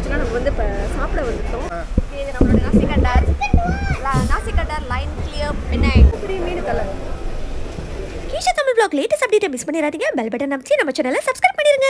ஆக்சுவலாக நம்ம வந்து இப்போ சாப்பிட வந்துட்டோம் Okay, இது நம்மளோட நாசி கண்டார் நாசி கண்டார் லைன் கிளியர் பின்னாய் இப்படி மீன் தலை கீஷா தமிழ் பிளாக் லேட்டஸ்ட் அப்டேட்டை மிஸ் பண்ணிடாதீங்க பெல் பட்டன் அமைச்சு நம்ம சேனலை சப்ஸ்கிரைப் பண்ணிருங்க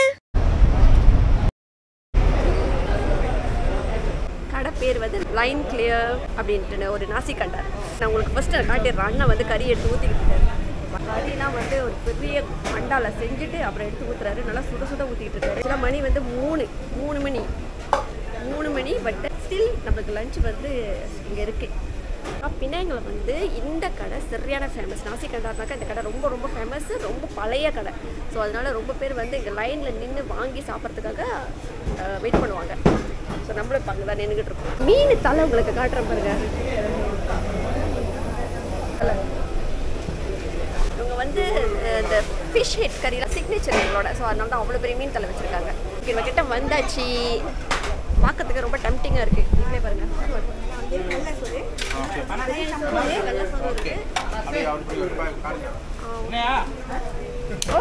கடை பேர் வந்து லைன் கிளியர் அப்படின்ட்டு ஒரு நாசி கண்டார் நான் உங்களுக்கு ஃபர்ஸ்ட் காட்டிடுறேன் அண்ணன் வந்து கறி எடுத்து ஊற்றிக்கிட்டு இருக்காரு கறிலாம் வந்து ஒரு பெரிய மண்டால செஞ்சுட்டு அப்புறம் எடுத்து ஊற்றுறாரு நல்லா சுட சுட ஊற்றிக்கிட்டு இருக்காரு ஆக்சுவலாக மணி வந்து மூணு மூணு மணி மூணு மணி பட் ஸ்டில் நம்மளுக்கு லஞ்ச் வந்து இங்கே இருக்குது பினாங்களை வந்து இந்த கடை சரியான ஃபேமஸ் நாசி கண்டார்னாக்கா இந்த கடை ரொம்ப ரொம்ப ஃபேமஸ் ரொம்ப பழைய கடை ஸோ அதனால ரொம்ப பேர் வந்து இங்கே லைனில் நின்று வாங்கி சாப்பிட்றதுக்காக வெயிட் பண்ணுவாங்க ஸோ நம்மளும் இப்போ அங்கே தான் நின்றுக்கிட்டு இருக்கோம் மீன் தலை உங்களுக்கு காட்டுறேன் பாருங்க தலை. இவங்க வந்து அஹ், இந்த ஃபிஷ் ஹெட் கறிலாம் சிக்னேச்சர் எங்களோட ஸோ அதனால தான் அவ்வளோ பெரிய மீன் தலை வச்சுருக்காங்க இவங்க கிட்ட வந்தாச்சு பார்க்கறதுக்கு ரொம்ப டெம்டிங்காக இருக்குது நீங்களே பாருங்க வெள்ளை சோறு. வெள்ளை சோறு இருக்கு. ஓ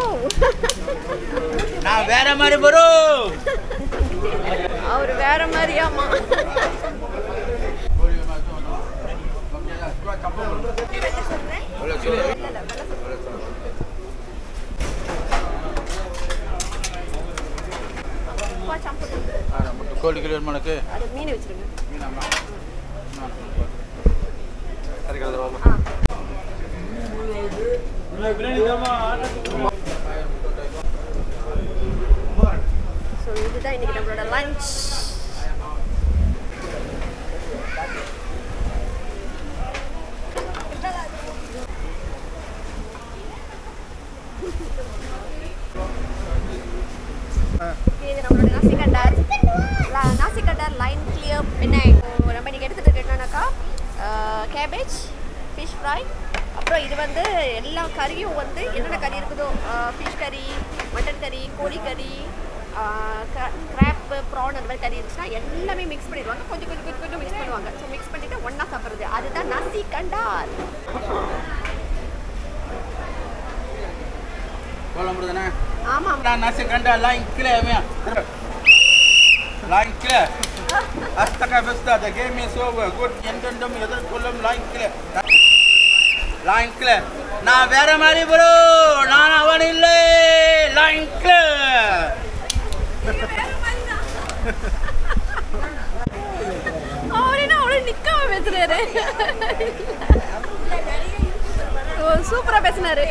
நான் வேற மாதிரி வரும் அவர் வேற மாதிரியாமா கோழி கிலோ மணக்கு அது மீன் வச்சிருங்க ஸோ இதுதான் இன்னைக்கு நம்மளோட லஞ்ச் இது நம்மளோட நாசி கண்டார் லா- நாசி கண்டார் லைன் கிளியர் பின்னாய் நம்ம இன்னைக்கு எடுத்துட்டு இருக்க என்னன்னாக்கா கேபேஜ் ஃபிஷ் ஃப்ரை அப்புறம் இது வந்து எல்லா கறியும் வந்து என்னென்ன கறி இருக்குதோ ஃபிஷ் கறி மட்டன் கறி கோழி கறி கிராப்பு ப்ரான் அந்த மாதிரி கறி இருந்துச்சுன்னா எல்லாமே மிக்ஸ் பண்ணிடுவாங்க கொஞ்சம் கொஞ்சம் கொஞ்சம் கொஞ்சம் மிக்ஸ் பண்ணுவாங்க ஸோ மிக்ஸ் பண்ணிட்டு ஒன்றா சாப்பிட்றது அதுதான் நாசி கண்டார் கோலம் தானே ஆமாம் நான் நசி கண்டா லைன் கிளே லைன் கிளே அஸ்தக பெஸ்தா the game is over good எந்தெண்டும் எதிர்கொள்ளும் லைன் கிளே லைன் கிளே நான் வேற மாதிரி ப்ரோ நான் அவன் இல்லை லைன் கிளே அவரே அவ்வளோ நிற்காம பேசுறாரு ஓ சூப்பராக பேசினாரு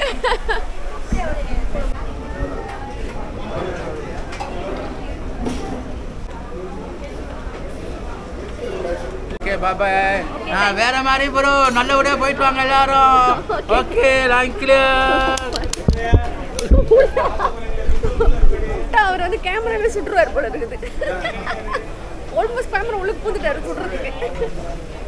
ஓகே பாபாய் நான் வேற மாதிரி ப்ரோ நல்லபடியா போயிட்டு வாங்க எல்லாரும் ஓகே லைன் கிளே அவர் வந்து கேமராவே சுட்டுருவார் போல இருக்குது ஆல்மோஸ்ட் கேமரா உள்ள பூந்துட்டாரு சுடுறதுக்கு